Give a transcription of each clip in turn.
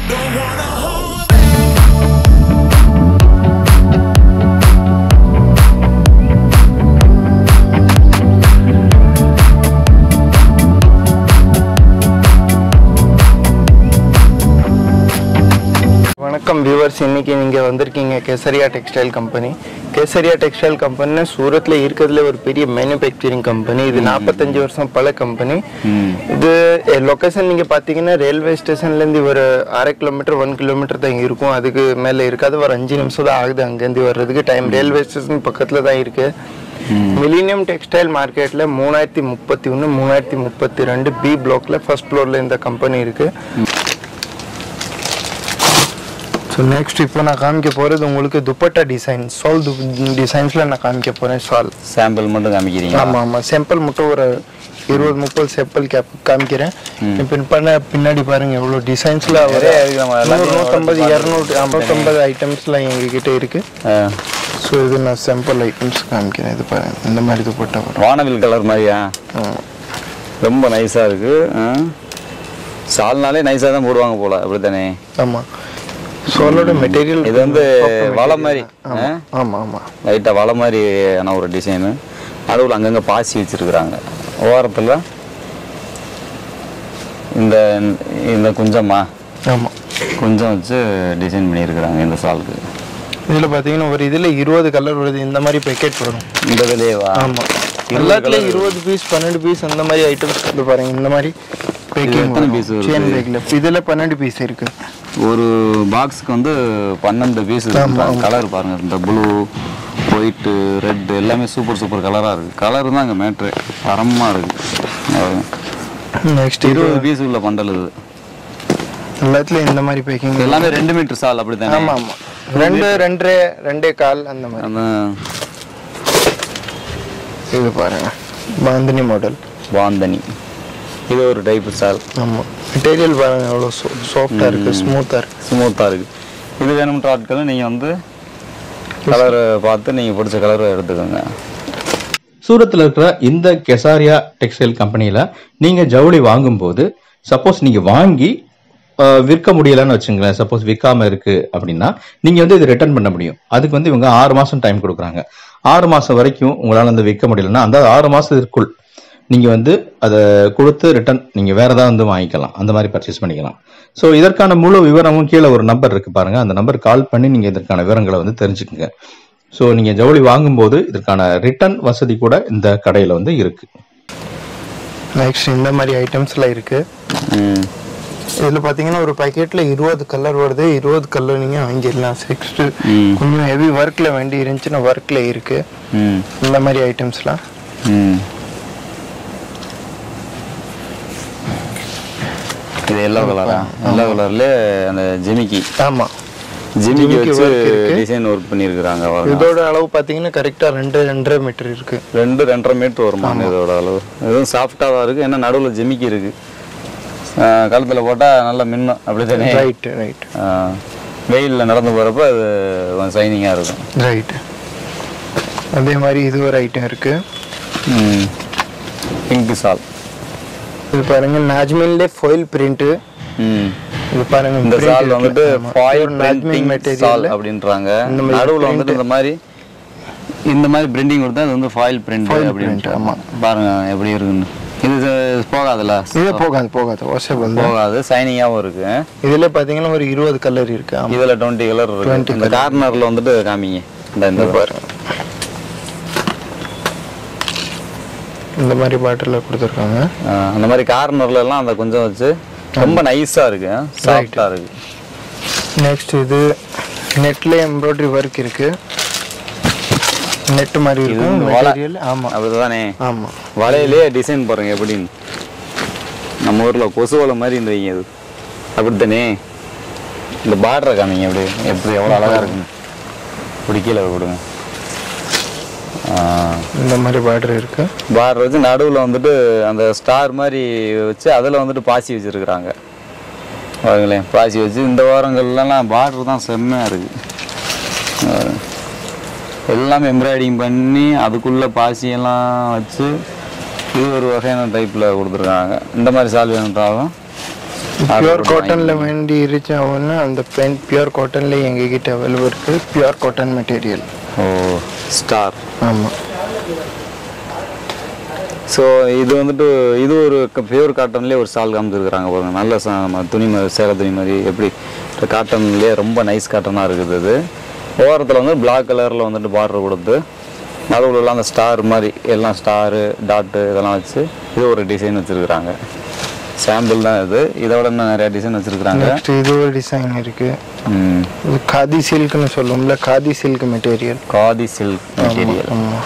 Don't wanna hold back. வணக்கம் viewers இன்னைக்கு நீங்கள் வந்திருக்கீங்க Kesariya textile company Kesariya textile company சூரத்தில் இருக்கிறதுல ஒரு பெரிய மேனுஃபேக்சரிங் கம்பெனி இது நாற்பத்தஞ்சு வருஷம் பல கம்பெனி இது லொக்கேஷன் நீங்கள் பார்த்தீங்கன்னா ரயில்வே ஸ்டேஷன்லேருந்து ஒரு அரை கிலோமீட்டர் ஒன் கிலோமீட்டர் தான் இருக்கும் அதுக்கு மேலே இருக்காது ஒரு அஞ்சு நிமிஷம் தான் ஆகுது அங்கேருந்து வர்றதுக்கு டைம் ரயில்வே ஸ்டேஷன் பக்கத்தில் தான் இருக்கு மிலினியம் டெக்ஸ்டைல் மார்க்கெட்டில் மூணாயிரத்தி முப்பத்தி ஒன்று மூணாயிரத்தி முப்பத்தி ரெண்டு பி பிளாக்ல ஃபர்ஸ்ட் ஃப்ளோரில் இந்த கம்பெனி இருக்கு ஸோ நெக்ஸ்ட் இப்போ நான் காமிக்க போகிறது உங்களுக்கு துப்பட்டா டிசைன் சால் டிசைன்ஸில் நான் காமிக்க போகிறேன் சால் சாம்பிள் மட்டும் காமிக்கிறீங்க ஆமாம் ஆமாம் சாம்பிள் மட்டும் ஒரு இருபது முப்பது சாம்பிள் கேப் காமிக்கிறேன் இப்போ பண்ண பின்னாடி பாருங்க எவ்வளோ டிசைன்ஸில் ஒரு நிறைய இருக்கு, நம்ம நூறு எல்லாத்தையும் நூற்றம்பது பார்த்து இரநூறு ஐம்பத்தொம்பது ஐட்டம்ஸ்லாம் எங்ககிட்ட இருக்கு ஆ, ஸோ இது நான் சாம்பிள் ஐட்டம்ஸ் காமிக்கிறேன் இது பாருங்க இந்த மாதிரி துப்பட்டா வரும் வானவில் கலர் மாதிரியா ம். ரொம்ப நைஸாக இருக்கு ஆ. சால்னாலே நைஸாக தான் போடுவாங்க போல அப்படித்தானே ஆமாம் சோலோட மெட்டீரியல் இது வந்து வலை மாதிரி ஆமாம் ஆமாம் ஆமாம் லைட்டாக வலை மாதிரியான ஒரு டிசைனு நடுவில் அங்கங்கே பாசி வச்சிருக்கிறாங்க ஓரத்தில் இந்த இந்த குஞ்சமா ஆமாம் குஞ்சம் வச்சு டிசைன் பண்ணியிருக்கிறாங்க இந்த சாலுக்கு இதில் பார்த்தீங்கன்னா ஒரு இதில் இருபது கலர் வருது இந்த மாதிரி பேக்கெட் வரும் இந்த இதுலேயேவா ஆமாம் எல்லாத்துலேயும் இருபது பீஸ் பன்னெண்டு பீஸ் அந்த மாதிரி ஐட்டம்ஸ் வந்து பாருங்க இந்த மாதிரி பேக்கிங் எத்தனை piece வருது? செயின் பேக்கில் இதில் பன்னெண்டு பீஸ் இருக்கு ஒரு பாக்ஸுக்கு வந்து பன்னெண்டு பீஸ் கலர் பாருங்க இந்த ப்ளூ ஒயிட்டு ரெட் எல்லாமே சூப்பர் சூப்பர் கலராக இருக்குது கலர் தான் அங்கே மேட்ரு தரமாக இருக்குது நெக்ஸ்ட் இது இருபது பீஸ் உள்ள பண்டல் இது எல்லாத்துலேயும் இந்த மாதிரி பேக்கிங் இது எல்லாமே ரெண்டு மீட்டர் சால் அப்படி தானே ஆமாம் ஆமாம் ரெண்டு ரெண்டரை ரெண்டே கால் அந்த மாதிரி அந்த இது பாருங்க பாந்தினி மாடல் வாந்தனி இது ஒரு டைப் சால் ஆமாம் மெட்டீரியல் பாருங்க எவ்வளோ சாஃப்டாக இருக்கு ஸ்மூத்தாக இருக்கு ஸ்மூத்தாக இருக்குது இது வேணும்ன்ற ஆட்கள் நீங்கள் வந்து கலரை பார்த்து நீங்கள் பிடிச்ச கலரை எடுத்துக்கோங்க சூரத்தில் இருக்கிற இந்த கெசாரியா டெக்ஸ்டைல் கம்பெனியில் நீங்கள் ஜவுளி வாங்கும்போது சப்போஸ் நீங்கள் வாங்கி அஹ், விற்க முடியலன்னு வச்சுங்களேன் சப்போஸ் விற்காம இருக்கு அப்படின்னா நீங்கள் வந்து இது ரிட்டர்ன் பண்ண முடியும் அதுக்கு வந்து இவங்க ஆறு மாதம் டைம் கொடுக்குறாங்க ஆறு மாதம் வரைக்கும் உங்களால் வந்து விற்க முடியலன்னா அந்த ஆறு மாதத்திற்குள் நீங்கள் வந்து அதை கொடுத்து ரிட்டர்ன் நீங்கள் வேற ஏதாவது வந்து வாங்கிக்கலாம் அந்த மாதிரி பர்ச்சேஸ் பண்ணிக்கலாம் ஸோ இதற்கான முழு விவரமும் கீழே ஒரு நம்பர் இருக்கு பாருங்க அந்த நம்பர் கால் பண்ணி நீங்கள் இதற்கான விவரங்களை வந்து தெரிஞ்சுக்குங்க ஸோ நீங்கள் ஜவுளி வாங்கும்போது இதற்கான ரிட்டர்ன் வசதி கூட இந்த கடையில் வந்து இருக்கு நெக்ஸ்ட் இந்த மாதிரி ஐட்டம்ஸ்லாம் இருக்கு ம் இதில் பார்த்தீங்கன்னா ஒரு பாக்கெட்டில் இருபது கலர் வருது இருபது கலர் நீங்கள் வாங்கிடலாம் நெக்ஸ்ட் ம். கொஞ்சம் ஹெவி ஒர்க்கில் வேண்டி இருந்துச்சுன்னா ஒர்க்கில் இருக்கு ம் இந்த மாதிரி ஐட்டம்ஸ்லாம் ம் இது எல்லோ கலரா எல்லோ கலர்ல அந்த ஜிமிக்கி ஆமாம் ஜிமிக்கி ஜிமிக்கி வச்சு work இருக்கு. டிசைன் ஒர்க் பண்ணியிருக்கிறாங்க பாருங்க இதோட அளவு பார்த்தீங்கன்னா கரெக்டாக ரெண்டு ரெண்டரை மீட்டர் இருக்கு ரெண்டு ரெண்டரை மீட்டர் வருமா இதோட அளவு இதுவும் சாஃப்டாக தான் இருக்கு ஏன்னா நடுவில் ஜிமிக்கி இருக்கு கழுத்தில் போட்டால் நல்லா மின்னும் அப்படி தானே ரைட் ரைட் வெயிலில் நடந்து போகிறப்ப அது கொஞ்சம் சைனிங்காக இருக்கும் ரைட் அதே மாதிரி இது ஒரு ஐட்டம் இருக்கு பிங்க் சால் இது பாருங்க நாஜ்மின்லே ஃபாயில் பிரிண்ட் ம் இது பாருங்க இந்த print சால் இருக்கு. வந்துட்டு ஆமா. ஃபாயில் ஒரு நாஜ்மின் பிரிண்டிங் material சால் அப்படின்றாங்க இந்த மாதிரி நடுவுல வந்துட்டு print. இந்த மாதிரி இந்த மாதிரி பிரிண்டிங் கொடுத்தா அது வந்து ஃபாயில் பிரிண்ட் Foil அப்படின்னு print, ஆமா. பாருங்க எப்படி இருக்குன்னு இது இது போகாதுல்ல இது போகாது போகாது வாஷபிள் தான் போகாது சைனிங்காகவும் இருக்கு இதுல பாத்தீங்கன்னா ஒரு இருபது கலர் இருக்கு ஆமா இதுல டுவெண்ட்டி கலர் இருக்கு இந்த கார்னர்ல வந்துட்டு காமிங்க இந்த இந்த பாருங்க இந்த மாதிரி பாட்டில் கொடுத்துருக்காங்க ஆ, அந்த மாதிரி கார்னர்ல எல்லாம் அந்த கொஞ்சம் வச்சு ரொம்ப நைஸா இருக்கு சாஃப்டா இருக்கு நெக்ஸ்ட் இது நெட்ல எம்ப்ராய்டரி ஒர்க் இருக்கு நெட் மாதிரி இருக்கும் வந்து வலை. மெட்டீரியல் ஆமா அப்படிதானே ஆமா வலையிலேயே டிசைன் பாருங்க எப்படின்னு நம்ம ஊர்ல கொசு வலை மாதிரி இருந்தீங்க இது அப்படித்தானே இந்த பார்டரை காமிங்க எப்படி எப்படி எவ்வளோ அழகா இருக்குன்னு இப்படி கீழே கொடுங்க இந்த மாதிரி பார்டர் இருக்கு பார்டர் வச்சு நடுவில் வந்துட்டு அந்த ஸ்டார் மாதிரி வச்சு அதில் வந்துட்டு பாசி வச்சுருக்குறாங்க பாருங்களேன் பாசி வச்சு இந்த வாரங்கள்லாம் பார்டர் தான் செம்மையாக இருக்குது எல்லாமே எம்ப்ராய்டிங் பண்ணி அதுக்குள்ளே பாசியெல்லாம் வச்சு இது ஒரு வகையான டைப்பில் கொடுத்துருக்காங்க இந்த மாதிரி சால் வேணுன்றாலும் பியூர் காட்டன்ல வேண்டி இருந்துச்சு அப்படின்னா அந்த பென் பியூர் காட்டன்ல எங்ககிட்ட அவைலபிள் இருக்கு பியூர் காட்டன் மெட்டீரியல் ஓ ஸ்டார் ஆமா ஸோ இது வந்துட்டு இது ஒரு பியூர் காட்டன்லேயே ஒரு ஸ்டால் காமிச்சிருக்கிறாங்க பாருங்க நல்ல ச- ம- துணி மாதிரி சேலை துணி மாதிரி எப்படி காட்டன்லேயே ரொம்ப நைஸ் காட்டனாக இருக்குது இது ஓரத்தில் வந்து Black கலரில் வந்துட்டு பார்டர் கொடுத்து நடுவில் உள்ள அந்த ஸ்டார் மாதிரி எல்லாம் ஸ்டாரு டாட்டு இதெல்லாம் வச்சு இது ஒரு டிசைன் வச்சுருக்குறாங்க சாம்பிள் தான் இது இதை விட இன்னும் நிறையா டிசைன் வச்சுருக்குறாங்க நெக்ஸ்ட் இது ஒரு டிசைன் இருக்கு ம் இது காதி சில்க்னு சொல்லுவோம்ல Khadi silk material Khadi silk material ஆமா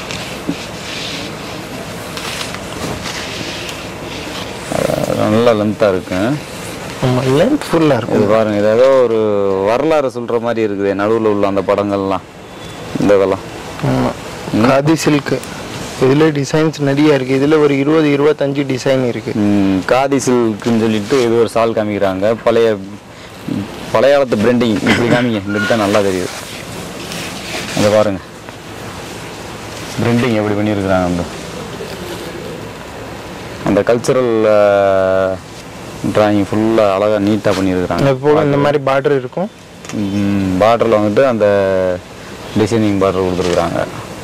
நல்ல லென்த்தாக இருக்கு ஆமா லென்த் ஃபுல்லா இது இருக்கும் பாருங்க இது ஏதோ ஒரு வரலாறு சொல்ற மாதிரி இருக்குது நடுவில் உள்ள அந்த படங்கள்லாம் இந்த இதெல்லாம் ஆமா காதி சில்க் இதுல டிசைன்ஸ் நிறைய இருக்கு இதுல ஒரு இருபது இருபத்தஞ்சு டிசைன் இருக்கு ம், காதி சில்க்குன்னு சொல்லிட்டு இது ஒரு சால் காமிக்கிறாங்க பழைய பழைய காலத்து பிரெண்டிங் இப்படி காமிங்க இப்படி தான் நல்லா தெரியுது அதை பாருங்க பிரெண்டிங் எப்படி பண்ணியிருக்கிறாங்க அந்த அந்த கல்ச்சுரல் டிராயிங் ஃபுல்லாக அழகாக நீட்டாக பண்ணியிருக்கிறாங்க அது போக இந்த மாதிரி பார்டர் இருக்கும் பார்டரில் வந்துட்டு அந்த டிசைனிங் பார்டர் கொடுத்துருக்குறாங்க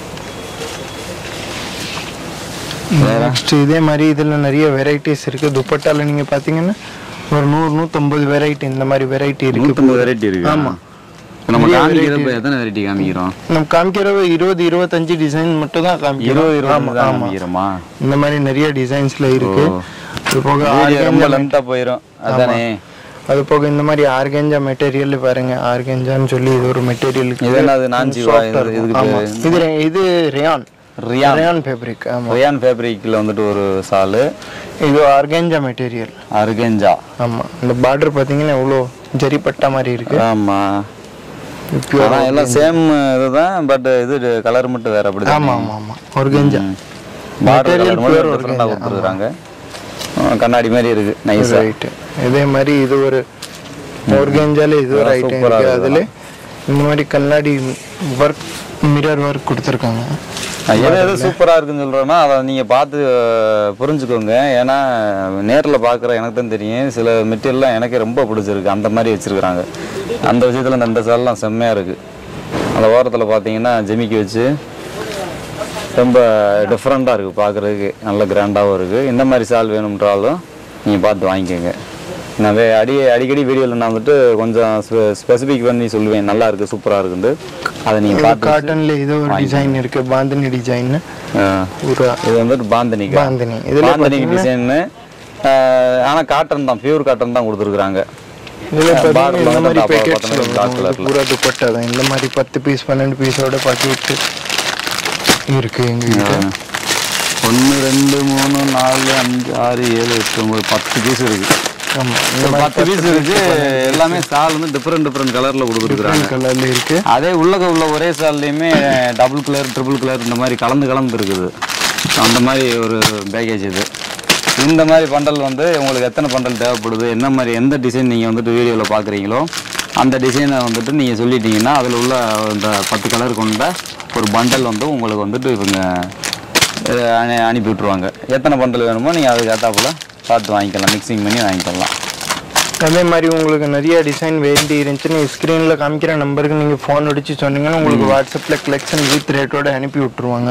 நெக்ஸ்ட் இதே மாதிரி இதுல நிறைய வெரைட்டிஸ் இருக்கு துப்பட்டால நீங்க பாத்தீங்கன்னா ஒரு நூறு நூத்தம்பது வெரைட்டி இந்த மாதிரி வெரைட்டி இருக்கு நூற்றம்பது வெரைட்டி இருக்கு ஆமா. இப்ப நம்ம நிறைய காமிக்கிறப்ப எத்தனை வெரைட்டி காமிக்கிறோம் நம்ம காமிக்கிறவ இருபது இருபத்தஞ்சு டிசைன் மட்டும் தான் காமிக்கிறோம் இருபது ஆமா இருபது தான் ஆமா காமிக்கிறோமா இந்த மாதிரி நிறைய டிசைன்ஸ்ல இருக்கு ஓ. அது போக வீடியோ ரொம்ப ஆர்கேஞ்சா லென்த்தாக போயிடும் அதானே அது போக இந்த மாதிரி ஆர்கேஞ்சா மெட்டீரியல் பாருங்க ஆர்கேஞ்சான்னு சொல்லி இது ஒரு மெட்டீரியல் இது என்னது நான்ஜிவா இது இதுக்கு ஆமா பேரு? இது ரெ- இது ரேயான் ரியான் ரேயான் ஃபேப்ரிக் ஆமா ரியான் ஃபேப்ரிக்கில் வந்துட்டு ஒரு சாலு இது ஆர்கேஞ்சா மெட்டீரியல் அருகேஞ்சா ஆமா இந்த பார்டர் பாத்தீங்கன்னா எவ்வளோ ஜரிப்பட்டா மாதிரி இருக்கு ஆமா Pure ஆனா எல்லாம் சேம் இதுதான் பட் இது கலர் மட்டும் வேற அப்படி ஆமா ஆமா ஆமா organza border Material colour pure மட்டும் டிஃப்ரெண்டாக கொடுத்துருக்காங்க கண்ணாடி மாதிரி இருக்கு நைஸா ரைட் இதே மாதிரி இது ஒரு ஆர்கேஞ்சால இது ஒரு இதெல்லாம் ஐட்டம் super ஆ இருக்கு இருக்கு அதுல இந்த மாதிரி கண்ணாடி ஒர்க் மிரர் ஒர்க் கொடுத்துருக்காங்க எது எது சூப்பரா இருக்குன்னு சொல்றேன்னா அதை நீங்க பார்த்து அஹ், புரிஞ்சுக்கோங்க ஏன்னா நேர்ல பார்க்குற எனக்கு தான் தெரியும் சில மெட்டீரியல்லாம் எனக்கே ரொம்ப பிடிச்சிருக்கு அந்த மாதிரி வச்சிருக்கிறாங்க அந்த விஷயத்துல இந்த ரெண்டு சால்லாம் செம்மையா இருக்கு அந்த ஓரத்துல பார்த்தீங்கன்னா ஜெமிக்கி வச்சு ரொம்ப டிஃப்ரெண்ட்டாக இருக்குது பார்க்குறதுக்கு நல்ல கிராண்டாகவும் இருக்குது இந்த மாதிரி சால் வேணும்ன்றாலும் நீங்கள் பார்த்து வாங்கிக்கோங்க நான் வே- அடி அடிக்கடி வீடியோவில் நான் வந்துட்டு கொஞ்சம் ஸ்பெசிஃபிக் பண்ணி சொல்லுவேன் நல்லா இருக்குது சூப்பராக இருக்குது அதை நீங்கள் பார்த்து காட்டன்ல இது ஒரு டிசைன் இருக்கு பாந்தினி டிசைன் அஹ், ஒரு இது வந்துட்டு பாந்தனிக்கு பாந்தினி இதுல பாந்தனிக்கு டிசைன்னு ஆனா காட்டன் தான் பியூர் காட்டன் தான் கொடுத்துருக்குறாங்க இதுல பாத்தீங்கன்னா பார்டர்ல இந்த வந்து மாதிரி top பேக்கெட்ஸ்ல பார்த்தோம்னா black colourல. பூரா துப்பட்டா தான் இந்த மாதிரி பத்து பீஸ் பன்னெண்டு பீஸோட பாக்கெட் இருக்கு எங்ககிட்ட ஒன்று ரெண்டு மூணு நாலு அஞ்சு ஆறு ஏழு எட்டு ஒன்பது பத்து பீஸ் இருக்கு ஆமா இந்த பத்து பீஸ் இருக்கு எல்லாமே சால் வந்து டிஃப்ரெண்ட் டிஃப்ரெண்ட் கலர்ல கொடுத்துருக்குறாங்க கலர்ல இருக்கு அதே உள்ளக உள்ள ஒரே சால்லையுமே டபுள் கலர் ட்ரிபிள் கலர் இந்த மாதிரி கலந்து கலந்து இருக்குது அந்த மாதிரி ஒரு பேக்கேஜ் இது இந்த மாதிரி பண்டல் வந்து உங்களுக்கு எத்தனை பண்டல் தேவைப்படுது என்ன மாதிரி எந்த டிசைன் நீங்கள் வந்துட்டு வீடியோவில் பார்க்குறீங்களோ அந்த டிசைனை வந்துட்டு நீங்கள் சொல்லிட்டீங்கன்னா அதில் உள்ள இந்த பத்து கலர் கொண்ட ஒரு பண்டல் வந்து உங்களுக்கு வந்துட்டு இவங்க அஹ், அனு- அனுப்பி விட்ருவாங்க எத்தனை பண்டல் வேணுமோ நீங்கள் அதுக்கு ஏற்றாப்புல பார்த்து வாங்கிக்கலாம் மிக்சிங் பண்ணி வாங்கிக்கலாம் அதே மாதிரி உங்களுக்கு நிறைய டிசைன் வேண்டி இருந்துச்சு நீங்க ஸ்க்ரீன்ல காமிக்கிற நம்பருக்கு நீங்க ஃபோன் அடிச்சு சொன்னீங்கன்னா உங்களுக்கு வாட்ஸ்அப்ல கலெக்ஷன் வித் ரேட்டோட அனுப்பி விட்டுருவாங்க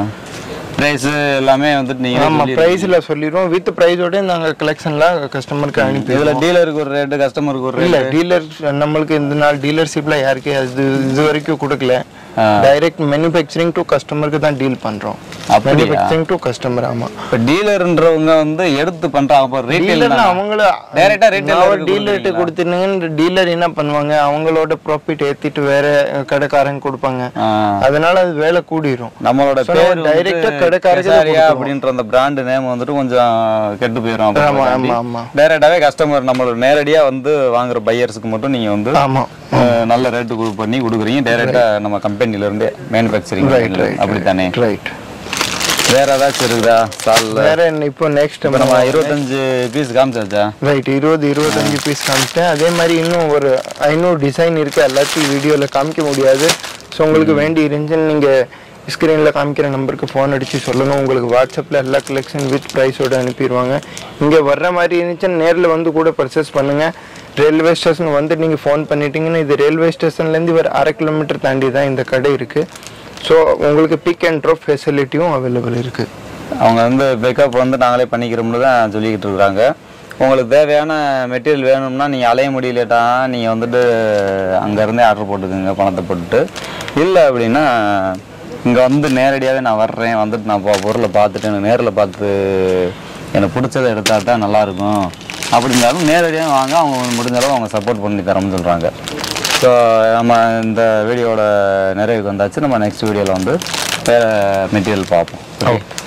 ப்ரைஸு எல்லாமே வந்துட்டு நீங்கள் ஆமா பிரைஸ்ல சொல்லிடுவோம் வித் பிரைஸோட நாங்க கலெக்ஷன்ல கஸ்டமருக்கு அனுப்பி இதில் டீலருக்கு ஒரு ரேட்டு கஸ்டமருக்கு ஒரு இல்ல ரேட்டு டீலர் நம்மளுக்கு இந்த நாள் டீலர்ஷிப்ல யாருக்கு அது இது வரைக்கும் கொடுக்கல ஆ. டைரக்ட் மேனுஃபேக்சரிங் டு கஸ்டமருக்கு தான் டீல் பண்றோம் அப்படியா? மேனுஃபேக்சரிங் டு கஸ்டமர் ஆமா இப்போ டீலர்ன்றவங்க வந்து எடுத்து பண்றாங்க அப்போ ரீட்டைல் டீலர்னா அவங்கள Direct ஆ retailer-க்கு டீலர்கிட்ட கொடுத்துருந்தீங்க டீலர் என்ன பண்ணுவாங்க அவங்களோட ப்ராஃபிட் ஏத்திட்டு வேற கடைக்காரங்க கொடுப்பாங்க அதனால அது வேலை கூடிரும் நம்மளோட So, பேர் நம்ம direct ஆ கடைக்காரருக்கு தான் கடைக்காரியா கொடுத்துருவோம். அப்படின்ற அந்த பிராண்ட் நேம் வந்துட்டு கொஞ்சம் கெட்டு போயிடும் ஆமா, ஆமா, ஆமா. டைரக்டாவே கஸ்டமர் நம்மளோட நேரடியா வந்து வாங்குற பையர்ஸ்க்கு மட்டும் நீங்க வந்து ஆமா அஹ், நல்ல ரேட்டு பண்ணி கொடுக்குறீங்க டைரக்டா நம்ம கம்பெனில இருந்து மேனுஃபேக்சரிங் ரைட் ரைட் அப்படித்தானே ரைட் வேற ஏதாச்சும் இருக்குதா சால்ல வேற என்ன இப்போ நெக்ஸ்ட் இப்போ நம்ம இருபத்தஞ்சு பீஸ் காமிச்சாச்சா ரைட் இருபது இருபத்தஞ்சு பீஸ் காமிச்சிட்டேன் அதே மாதிரி இன்னும் ஒரு ஐநூறு டிசைன் இருக்கு எல்லாத்தையும் வீடியோவில் காமிக்க முடியாது ஸோ உங்களுக்கு வேண்டி இருந்துச்சுன்னு நீங்கள் ஸ்க்ரீனில் காமிக்கிற நம்பருக்கு ஃபோன் அடித்து சொல்லணும் உங்களுக்கு வாட்ஸ்அப்பில் எல்லா கலெக்ஷன் வித் ப்ரைஸோடு அனுப்பிடுவாங்க இங்கே வர்ற மாதிரி இருந்துச்சுன்னா நேரில் வந்து கூட பர்ச்சேஸ் பண்ணுங்கள் ரயில்வே ஸ்டேஷன் வந்து நீங்கள் ஃபோன் பண்ணிட்டீங்கன்னா இது ரயில்வே ஸ்டேஷன்லேருந்து ஒரு அரை கிலோமீட்டர் தாண்டி தான் இந்த கடை இருக்குது ஸோ உங்களுக்கு பிக் அண்ட் ட்ராப் ஃபெசிலிட்டியும் அவைலபிள் இருக்குது அவங்க வந்து பிக்கப் வந்து நாங்களே பண்ணிக்கிறோம்னு தான் சொல்லிக்கிட்டு இருக்கிறாங்க உங்களுக்கு தேவையான மெட்டீரியல் வேணும்னா நீங்கள் அலைய முடியலட்டா நீங்கள் வந்துட்டு அங்கேருந்தே ஆர்டர் போட்டுக்கோங்க பணத்தை போட்டுட்டு இல்லை அப்படின்னா இங்கே வந்து நேரடியாகவே நான் வர்றேன் வந்துட்டு நான் பொ- பொருளை பார்த்துட்டு எனக்கு நேரில் பார்த்து எனக்கு பிடிச்சதை எடுத்தா தான் நல்லாயிருக்கும் அப்படின்னாலும் நேரடியாக வாங்க அவங்க முடிஞ்ச அளவு அவங்க சப்போர்ட் பண்ணி தரோம்னு சொல்கிறாங்க ஸோ நம்ம இந்த வீடியோட நிறைவுக்கு வந்தாச்சு நம்ம நெக்ஸ்ட் வீடியோவில் வந்து வேறு மெட்டீரியல் பார்ப்போம் ஓகே